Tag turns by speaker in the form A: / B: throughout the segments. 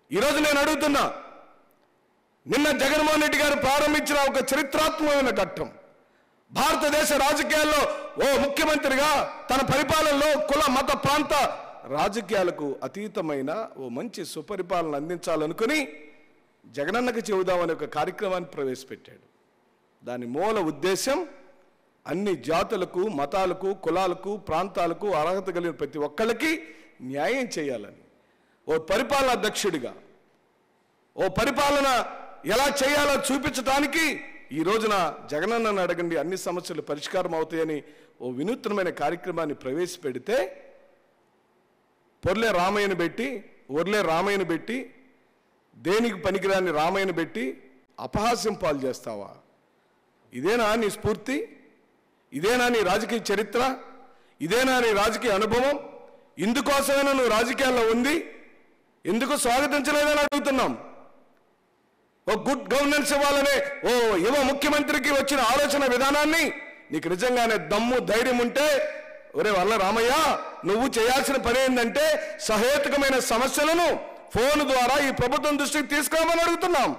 A: ఈరోజు నేను అడుగుతున్నా నిన్న జగన్మోహన్ రెడ్డి గారు ప్రారంభించిన ఒక చరిత్రాత్మకమైన ఘట్టం భారతదేశ రాజకీయాల్లో ఓ ముఖ్యమంత్రిగా తన పరిపాలనలో కుల మత ప్రాంత రాజకీయాలకు అతీతమైన ఓ మంచి సుపరిపాలన అందించాలనుకుని జగనన్నకు చెబుదామనే ఒక కార్యక్రమాన్ని ప్రవేశపెట్టాడు దాని మూల ఉద్దేశం అన్ని జాతులకు మతాలకు కులాలకు ప్రాంతాలకు అర్హత కలిగిన ప్రతి ఒక్కళ్ళకి న్యాయం చేయాలని ఓ పరిపాలనా దక్షుడిగా ఓ పరిపాలన ఎలా చేయాలో చూపించడానికి ఈ రోజున జగనన్నను అడగండి అన్ని సమస్యలు పరిష్కారం అవుతాయని ఓ వినూత్నమైన కార్యక్రమాన్ని ప్రవేశపెడితే పొర్లే రామయ్యను పెట్టి ఒర్లే రామయ్యను పెట్టి దేనికి పనికిరాని రామయ్యను పెట్టి అపహాస్యం పాలు చేస్తావా ఇదేనా నీ స్ఫూర్తి ఇదేనా నీ రాజకీయ చరిత్ర ఇదేనా నీ రాజకీయ అనుభవం ఇందుకోసమైనా నువ్వు రాజకీయాల్లో ఉంది ఎందుకు స్వాగతించలేదని అడుగుతున్నాం ఓ గుడ్ గవర్నెన్స్ ఇవ్వాలనే ఓ యువ ముఖ్యమంత్రికి వచ్చిన ఆలోచన విధానాన్ని నీకు నిజంగానే దమ్ము ధైర్యం ఉంటే ఒరే వల్ల రామయ్య నువ్వు చేయాల్సిన పని ఏంటంటే సహేతుకమైన సమస్యలను ఫోన్ ద్వారా ఈ ప్రభుత్వం దృష్టికి తీసుకురామని అడుగుతున్నాం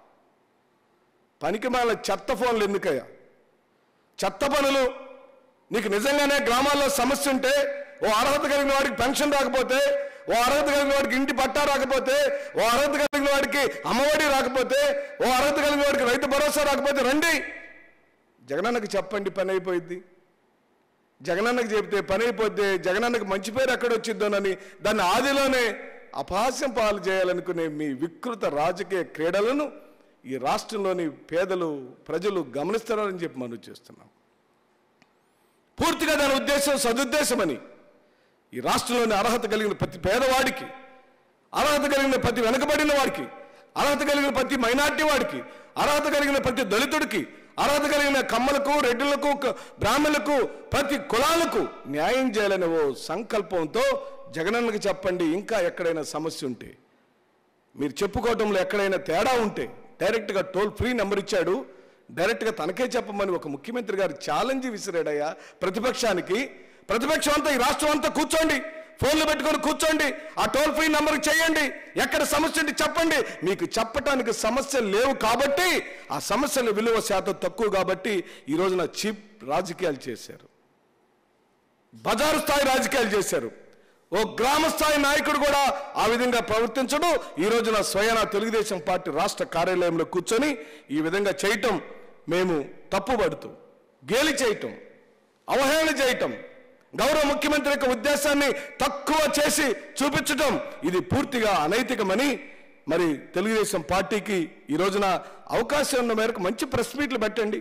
A: పనికి మాల చెత్త ఫోన్లు ఎందుకయ్యా చెత్త పనులు నీకు నిజంగానే గ్రామాల్లో సమస్య ఉంటే ఓ అర్హత కలిగిన వాడికి పెన్షన్ రాకపోతే ఓ అర్హత కలిగిన వాడికి ఇంటి పట్టా రాకపోతే ఓ అర్హత కలిగిన వాడికి అమ్మఒడి రాకపోతే ఓ అర్హత కలిగిన వాడికి రైతు భరోసా రాకపోతే రండి జగనన్నకి చెప్పండి పని అయిపోయింది జగనన్నకి చెబితే పని అయిపోతే జగనన్నకి మంచి పేరు ఎక్కడ వచ్చిద్దోనని దాన్ని ఆదిలోనే అపహాస్యం పాలు చేయాలనుకునే మీ వికృత రాజకీయ క్రీడలను ఈ రాష్ట్రంలోని పేదలు ప్రజలు గమనిస్తారని చెప్పి మనం చేస్తున్నాం పూర్తిగా దాని ఉద్దేశం సదుద్దేశమని ఈ రాష్ట్రంలోని అర్హత కలిగిన ప్రతి పేదవాడికి అర్హత కలిగిన ప్రతి వెనుకబడిన వాడికి అర్హత కలిగిన ప్రతి మైనార్టీ వాడికి అర్హత కలిగిన ప్రతి దళితుడికి అర్హత కలిగిన కమ్మలకు రెడ్డిలకు క- బ్రాహ్మణులకు ప్రతి కులాలకు న్యాయం చేయాలనే ఓ సంకల్పంతో జగనన్నకి చెప్పండి ఇంకా ఎక్కడైనా సమస్య ఉంటే మీరు చెప్పుకోవటంలో ఎక్కడైనా తేడా ఉంటే డైరెక్ట్గా టోల్ ఫ్రీ నెంబర్ ఇచ్చాడు డైరెక్ట్గా తనకే చెప్పమని ఒక ముఖ్యమంత్రి గారు ఛాలెంజ్ విసిరాడయ్యా ప్రతిపక్షానికి ప్రతిపక్షం అంతా ఈ రాష్ట్రం అంతా కూర్చోండి ఫోన్లు పెట్టుకొని కూర్చోండి ఆ టోల్ ఫ్రీ నెంబర్ చేయండి ఎక్కడ సమస్య ఉంటే చెప్పండి మీకు చెప్పటానికి సమస్యలు లేవు కాబట్టి ఆ సమస్యల విలువ శాతం తక్కువ కాబట్టి ఈ రోజున చీప్ రాజకీయాలు చేశారు బజారు స్థాయి రాజకీయాలు చేశారు ఓ గ్రామ స్థాయి నాయకుడు కూడా ఆ విధంగా ప్రవర్తించడు ఈ రోజున స్వయాన తెలుగుదేశం పార్టీ రాష్ట్ర కార్యాలయంలో కూర్చొని ఈ విధంగా చేయటం మేము తప్పుపడుతూ గేలి చేయటం అవహేళన చేయటం గౌరవ ముఖ్యమంత్రి యొక్క ఉద్దేశాన్ని తక్కువ చేసి చూపించటం ఇది పూర్తిగా అనైతికమని మరి తెలుగుదేశం పార్టీకి ఈ రోజున అవకాశం ఉన్న మేరకు మంచి ప్రెస్ మీట్లు పెట్టండి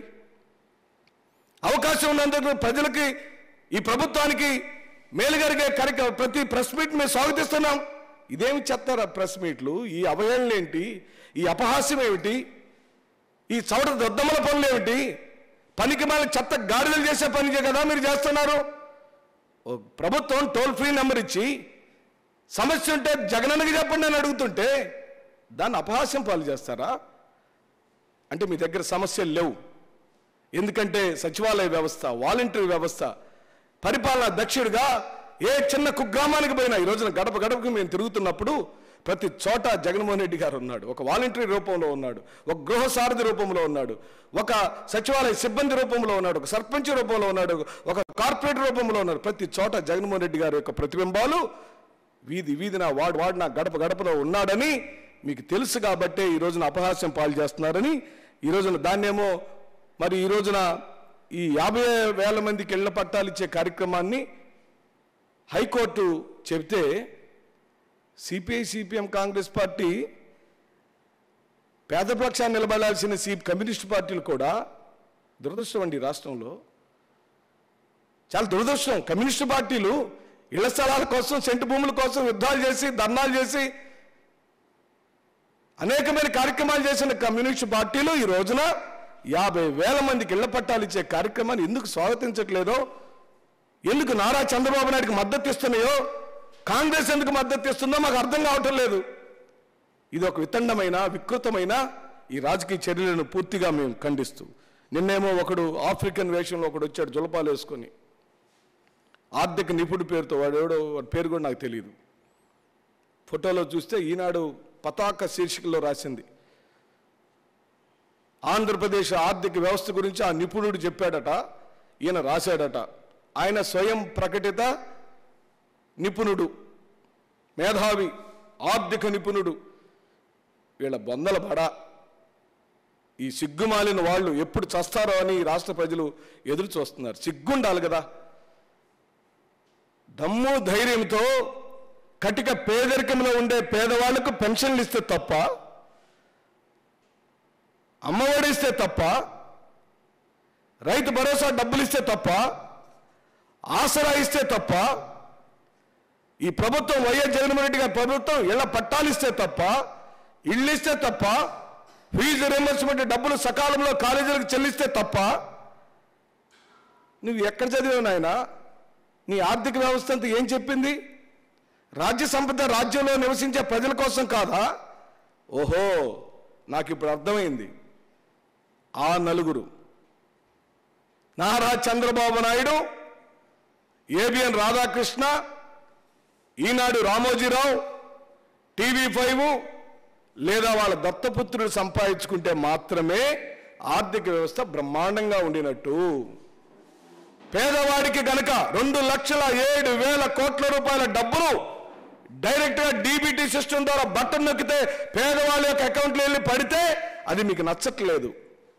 A: అవకాశం ఉన్నందుకు ప్రజలకి ఈ ప్రభుత్వానికి మేలు జరిగే కార్యక్రమం ప్రతి ప్రెస్ మీట్ మేము స్వాగతిస్తున్నాం ఇదేమి చెప్తారా ప్రెస్ మీట్లు ఈ అవహేళన ఏంటి ఈ అపహాస్యం ఏమిటి ఈ చవట దొద్దమ్మల పనులు ఏమిటి పనికి మళ్ళీ చెత్త గాడిదలు చేసే పనికే కదా మీరు చేస్తున్నారు ఓ ప్రభుత్వం టోల్ ఫ్రీ నెంబర్ ఇచ్చి సమస్య ఉంటే జగనన్నకి చెప్పండి అని అడుగుతుంటే దాన్ని అపహాస్యం పాలు చేస్తారా అంటే మీ దగ్గర సమస్యలు లేవు ఎందుకంటే సచివాలయ వ్యవస్థ వాలంటీర్ వ్యవస్థ పరిపాలనా దక్షుడిగా ఏ చిన్న కుగ్రామానికి పోయినా ఈ రోజున గడప గడపకి మేము తిరుగుతున్నప్పుడు ప్రతి చోట జగన్మోహన్ రెడ్డి గారు ఉన్నాడు ఒక వాలంటీర్ రూపంలో ఉన్నాడు ఒక గృహ సారథి రూపంలో ఉన్నాడు ఒక సచివాలయ సిబ్బంది రూపంలో ఉన్నాడు ఒక సర్పంచ్ రూపంలో ఉన్నాడు ఒక కార్పొరేటర్ రూపంలో ఉన్నాడు ప్రతి చోట జగన్మోహన్ రెడ్డి గారి యొక్క ప్రతిబింబాలు వీధి వీధిన వాడు వాడిన గడప గడపలో ఉన్నాడని మీకు తెలుసు కాబట్టే ఈ రోజున అపహాస్యం పాలు చేస్తున్నారని ఈ రోజున దాన్నేమో మరి ఈ రోజున ఈ యాభై వేల మందికి ఇళ్ల పట్టాలు ఇచ్చే కార్యక్రమాన్ని హైకోర్టు చెబితే సిపిఐ సిపిఎం కాంగ్రెస్ పార్టీ పేద పక్షాన్ని నిలబడాల్సిన సి కమ్యూనిస్ట్ పార్టీలు కూడా దురదృష్టం అండి ఈ రాష్ట్రంలో చాలా దురదృష్టం కమ్యూనిస్ట్ పార్టీలు ఇళ్ల స్థలాల కోసం సెంటు భూముల కోసం యుద్ధాలు చేసి ధర్నాలు చేసి అనేకమైన కార్యక్రమాలు చేసిన కమ్యూనిస్ట్ పార్టీలు ఈ రోజున యాభై వేల మందికి ఇళ్ల పట్టాలు ఇచ్చే కార్యక్రమాన్ని ఎందుకు స్వాగతించట్లేదో ఎందుకు నారా చంద్రబాబు నాయుడుకి మద్దతు ఇస్తున్నాయో కాంగ్రెస్ ఎందుకు మద్దతు ఇస్తుందో మాకు అర్థం కావటం లేదు ఇది ఒక వితండమైన వికృతమైన ఈ రాజకీయ చర్యలను పూర్తిగా మేము ఖండిస్తూ నిన్నేమో ఒకడు ఆఫ్రికన్ వేషంలో ఒకడు వచ్చాడు జులపాలు వేసుకొని ఆర్థిక నిపుణుడి పేరుతో వాడు ఎవడో వాడి పేరు కూడా నాకు తెలియదు ఫోటోలో చూస్తే ఈనాడు పతాక శీర్షికలో రాసింది ఆంధ్రప్రదేశ్ ఆర్థిక వ్యవస్థ గురించి ఆ నిపుణుడు చెప్పాడట ఈయన రాశాడట ఆయన స్వయం ప్రకటిత నిపుణుడు మేధావి ఆర్థిక నిపుణుడు వీళ్ళ బొందల బడ ఈ సిగ్గుమాలిన వాళ్ళు ఎప్పుడు చస్తారో అని ఈ రాష్ట్ర ప్రజలు ఎదురు చూస్తున్నారు సిగ్గుండాలి కదా దమ్ము ధైర్యంతో కటిక పేదరికంలో ఉండే పేదవాళ్లకు పెన్షన్లు ఇస్తే తప్ప అమ్మఒడి ఇస్తే తప్ప రైతు భరోసా డబ్బులు ఇస్తే తప్ప ఆసరా ఇస్తే తప్ప ఈ ప్రభుత్వం వైఎస్ జగన్మోహన్ రెడ్డి గారి ప్రభుత్వం ఇళ్ల పట్టాలు ఇస్తే తప్ప ఇళ్ళు ఇస్తే తప్ప ఫీజు రియంబర్స్మెంట్ డబ్బులు సకాలంలో కాలేజీలకు చెల్లిస్తే తప్ప నువ్వు ఎక్కడ చదివావు నాయనా నీ ఆర్థిక వ్యవస్థ అంతా ఏం చెప్పింది రాజ్య సంపద రాజ్యంలో నివసించే ప్రజల కోసం కాదా ఓహో నాకు ఇప్పుడు అర్థమైంది ఆ నలుగురు నారా చంద్రబాబు నాయుడు ఏబిఎన్ రాధాకృష్ణ ఈనాడు రామోజీరావు టీవీ ఫైవ్ లేదా వాళ్ళ దత్తపుత్రుడు సంపాదించుకుంటే మాత్రమే ఆర్థిక వ్యవస్థ బ్రహ్మాండంగా ఉండినట్టు పేదవాడికి గనక రెండు లక్షల ఏడు వేల కోట్ల రూపాయల డబ్బులు డైరెక్ట్ గా డీబీటీ సిస్టమ్ ద్వారా బటన్ నొక్కితే పేదవాళ్ళ యొక్క అకౌంట్లో వెళ్ళి పడితే అది మీకు నచ్చట్లేదు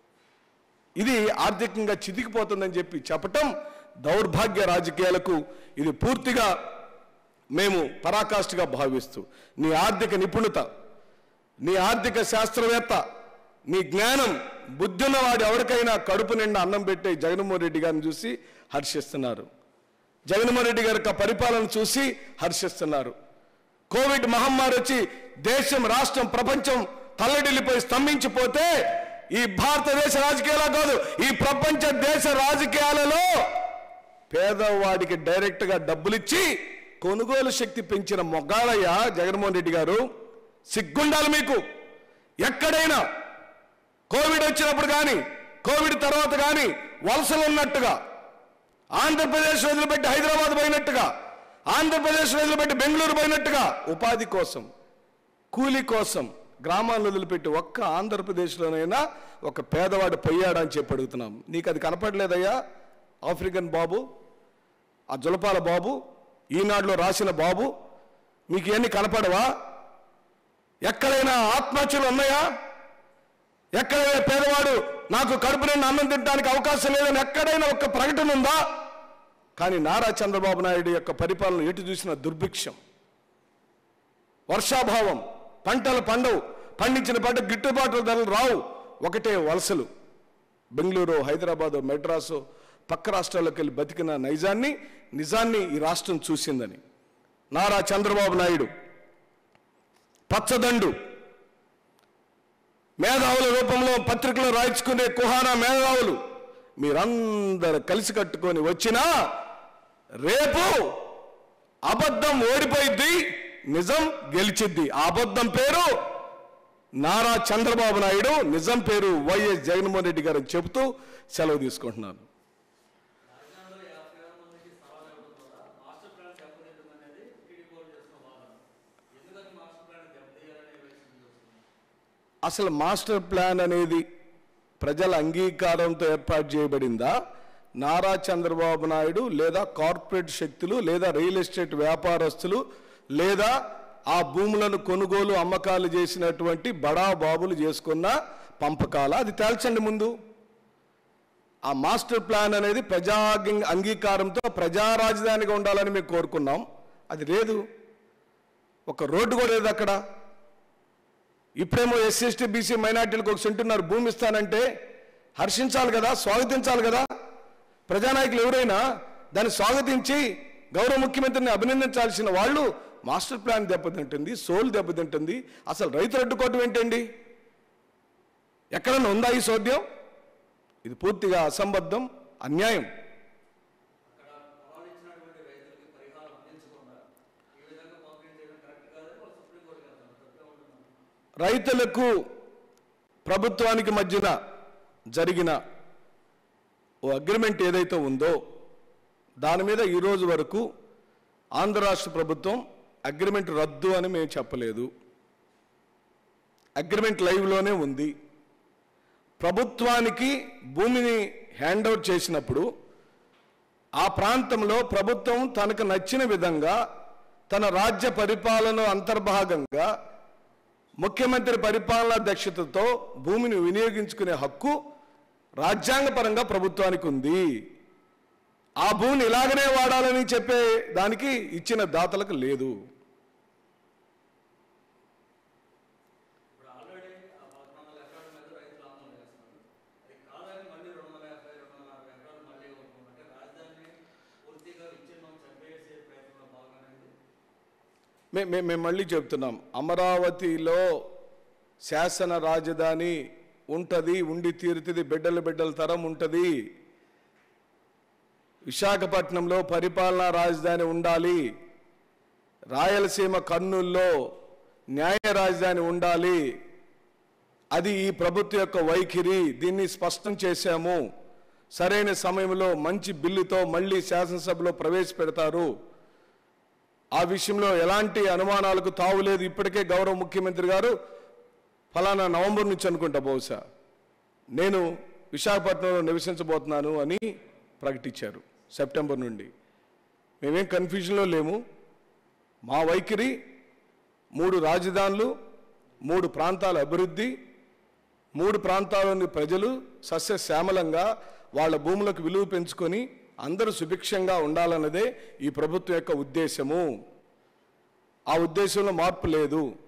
A: ఇది ఆర్థికంగా చితికిపోతుందని చెప్పి చెప్పటం దౌర్భాగ్య రాజకీయాలకు ఇది పూర్తిగా మేము పరాకాష్ఠగా భావిస్తూ నీ ఆర్థిక నిపుణత నీ ఆర్థిక శాస్త్రవేత్త నీ జ్ఞానం బుద్ధున్నవాడు ఎవరికైనా కడుపు నిండా అన్నం పెట్టే జగన్మోహన్ రెడ్డి గారిని చూసి హర్షిస్తున్నారు జగన్మోహన్ రెడ్డి గారి యొక్క పరిపాలన చూసి హర్షిస్తున్నారు కోవిడ్ మహమ్మారి వచ్చి దేశం రాష్ట్రం ప్రపంచం తల్లడిల్లిపోయి స్తంభించిపోతే ఈ భారతదేశ రాజకీయాలు కాదు ఈ ప్రపంచ దేశ రాజకీయాలలో పేదవాడికి డైరెక్ట్ గా డబ్బులిచ్చి కొనుగోలు శక్తి పెంచిన మొగ్గాలయ్య జగన్మోహన్ రెడ్డి గారు సిగ్గుండాలి మీకు ఎక్కడైనా కోవిడ్ వచ్చినప్పుడు కానీ కోవిడ్ తర్వాత కానీ వలసలు ఉన్నట్టుగా ఆంధ్రప్రదేశ్ వదిలిపెట్టి హైదరాబాద్ పోయినట్టుగా ఆంధ్రప్రదేశ్ వదిలిపెట్టి బెంగళూరు పోయినట్టుగా ఉపాధి కోసం కూలి కోసం గ్రామాలను వదిలిపెట్టి ఒక్క ఆంధ్రప్రదేశ్లోనైనా ఒక పేదవాడు పోయాడని చెప్పి అడుగుతున్నాం నీకు అది కనపడలేదయ్యా ఆఫ్రికన్ బాబు ఆ జులపాల బాబు ఈనాడులో రాసిన బాబు మీకు ఇవన్నీ కనపడవా ఎక్కడైనా ఆత్మహత్యలు ఉన్నాయా ఎక్కడైనా పేదవాడు నాకు కడుపు నిండా అన్నం తినడానికి అవకాశం లేదని ఎక్కడైనా ఒక్క ప్రకటన ఉందా కానీ నారా చంద్రబాబు నాయుడు యొక్క పరిపాలన ఎటు చూసిన దుర్భిక్షం వర్షాభావం పంటలు పండవు పండించిన పంట గిట్టుబాటు ధరలు రావు ఒకటే వలసలు బెంగళూరు హైదరాబాదు మెడ్రాసు పక్క రాష్ట్రాల్లోకి వెళ్ళి బతికిన నైజాన్ని నిజాన్ని ఈ రాష్ట్రం చూసిందని నారా చంద్రబాబు నాయుడు పచ్చదండు మేధావుల రూపంలో పత్రికలు రాయించుకునే కుహానా మేధావులు మీరందరూ కలిసి కట్టుకొని వచ్చినా రేపు అబద్ధం ఓడిపోయిద్ది నిజం గెలిచిద్ది ఆ అబద్ధం పేరు నారా చంద్రబాబు నాయుడు నిజం పేరు వైఎస్ జగన్మోహన్ రెడ్డి గారు అని చెబుతూ సెలవు తీసుకుంటున్నాను
B: రాజధానిలో యాభై వేల మందికి స్థలాలు ఇవ్వడం ద్వారా మాస్టర్ ప్లాన్ దెబ్బతీయడం అనేది టీడీపీ వాళ్ళు చేస్తున్న వాదన ఎందుకని మాస్టర్ ప్లాన్ దెబ్బతీయాలనే వైసీపీ చూస్తుంది
A: అసలు మాస్టర్ ప్లాన్ అనేది ప్రజల అంగీకారంతో ఏర్పాటు చేయబడిందా నారా చంద్రబాబు నాయుడు లేదా కార్పొరేట్ శక్తులు లేదా రియల్ ఎస్టేట్ వ్యాపారస్తులు లేదా ఆ భూములను కొనుగోలు అమ్మకాలు చేసినటువంటి బడా బాబులు చేసుకున్న పంపకాల అది తేల్చండి ముందు ఆ మాస్టర్ ప్లాన్ అనేది ప్రజా అంగీ- అంగీకారంతో ప్రజా రాజధానిగా ఉండాలని మేము కోరుకున్నాం అది లేదు ఒక రోడ్డు కూడా లేదు అక్కడ ఇప్పుడేమో ఎస్సీ ఎస్టీ బీసీ మైనార్టీలకు ఒక సెంటున్నర భూమి ఇస్తానంటే హర్షించాలి కదా స్వాగతించాలి కదా ప్రజానాయకులు ఎవరైనా దాన్ని స్వాగతించి గౌరవ ముఖ్యమంత్రిని అభినందించాల్సిన వాళ్ళు మాస్టర్ ప్లాన్ దెబ్బతింటుంది సోల్ దెబ్బతింటుంది అసలు రైతులు అడ్డుకోవటం ఏంటండి ఎక్కడన్నా ఉందా ఈ సోద్యం ఇది పూర్తిగా అసంబద్ధం అన్యాయం
B: అక్కడ పొలాలు ఇచ్చినటువంటి రైతులకి పరిహారం అందించకుండా ఈ విధంగా పంపిణీ చేయడం కరెక్ట్ కాదని వాళ్ళు సుప్రీంకోర్టుకి వెళ్తారు తప్పే ఉంటున్నారు
A: రైతులకు ప్రభుత్వానికి మధ్యన జరిగిన ఓ అగ్రిమెంట్ ఏదైతే ఉందో దాని మీద ఈ రోజు వరకు ఆంధ్ర రాష్ట్ర ప్రభుత్వం అగ్రిమెంట్ రద్దు అని మేము చెప్పలేదు అగ్రిమెంట్ లైవ్లోనే ఉంది ప్రభుత్వానికి భూమిని హ్యాండ్ అవుట్ చేసినప్పుడు ఆ ప్రాంతంలో ప్రభుత్వం తనకు నచ్చిన విధంగా తన రాజ్య పరిపాలన అంతర్భాగంగా ముఖ్యమంత్రి పరిపాలనా దక్షతతో భూమిని వినియోగించుకునే హక్కు రాజ్యాంగపరంగా ప్రభుత్వానికి ఉంది ఆ భూమిని ఇలాగనే వాడాలని చెప్పే దానికి ఇచ్చిన దాతలకు లేదు
B: ఇప్పుడు ఆల్రెడీ ఆ పదకొండు వందల ఎకరాల మీద రైతులు ఆందోళన చేస్తున్నారు అది కాదని మళ్ళీ రెండు వందల యాభై రెండు వందల నలభై ఎకరాలు మళ్ళీ ఇవ్వకుంటే రాజధానిని పూర్తిగా విచ్ఛిన్నం చంపేసే ప్రయత్నంలో భాగమనేది
A: మే- మే- మేము మళ్ళీ చెప్తున్నాం అమరావతిలో శాసన రాజధాని ఉంటుంది ఉండి తీరుతుంది బిడ్డల బిడ్డల తరం ఉంటుంది విశాఖపట్నంలో పరిపాలనా రాజధాని ఉండాలి రాయలసీమ కర్నూల్లో న్యాయ రాజధాని ఉండాలి అది ఈ ప్రభుత్వం యొక్క వైఖరి దీన్ని స్పష్టం చేశాము సరైన సమయంలో మంచి బిల్లుతో మళ్ళీ శాసనసభలో ప్రవేశపెడతారు ఆ విషయంలో ఎలాంటి అనుమానాలకు తావులేదు ఇప్పటికే గౌరవ ముఖ్యమంత్రి గారు ఫలానా నవంబర్ నుంచి అనుకుంటా బహుశా నేను విశాఖపట్నంలో నివసించబోతున్నాను అని ప్రకటించారు సెప్టెంబర్ నుండి మేమేం కన్ఫ్యూజన్లో లేము మా వైఖరి మూడు రాజధానులు మూడు ప్రాంతాల అభివృద్ధి మూడు ప్రాంతాల్లోని ప్రజలు సస్యశ్యామలంగా వాళ్ళ భూములకు విలువ పెంచుకొని అందరూ సుభిక్షంగా ఉండాలన్నదే ఈ ప్రభుత్వం యొక్క ఉద్దేశము ఆ ఉద్దేశంలో మార్పు లేదు